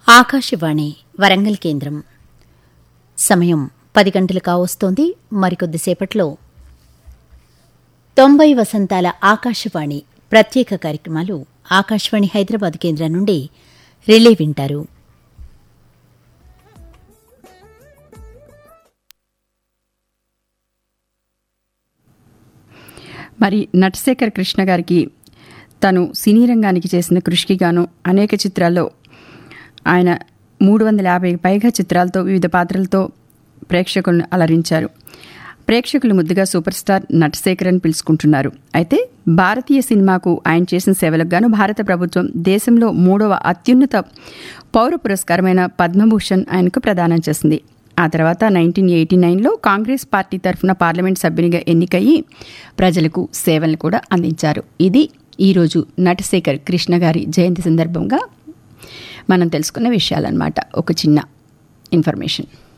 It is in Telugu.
ఆకాశవాణి వరంగల్ కేంద్రం సమయం పది గంటలు కావస్తోంది మరికొద్దిసేపట్లో తొంభై వసంతాల ఆకాశవాణి ప్రత్యేక కార్యక్రమాలు ఆకాశవాణి హైదరాబాద్ కేంద్రం నుండి రిలే వింటారు మరి నటశేఖర్ కృష్ణ గారికి తను సినీ రంగానికి చేసిన కృషికి గాను అనేక చిత్రాల్లో ఆయన మూడు వందల యాభై పైగా చిత్రాలతో వివిధ పాత్రలతో ప్రేక్షకులను అలరించారు ప్రేక్షకులు ముద్దుగా సూపర్ స్టార్ నటశేఖర్ అని పిలుచుకుంటున్నారు అయితే భారతీయ సినిమాకు ఆయన చేసిన సేవలకు గాను భారత ప్రభుత్వం దేశంలో మూడవ అత్యున్నత పౌర పురస్కారమైన పద్మభూషణ్ ఆయనకు ప్రదానం చేసింది ఆ తర్వాత నైన్టీన్ ఎయిటీ నైన్లో కాంగ్రెస్ పార్టీ తరఫున పార్లమెంట్ సభ్యునిగా ఎన్నికయ్యి ప్రజలకు సేవలను కూడా అందించారు ఇది ఈరోజు నటశేఖర్ కృష్ణ గారి జయంతి సందర్భంగా మనం తెలుసుకున్న విషయాలన్నమాట ఒక చిన్న ఇన్ఫర్మేషన్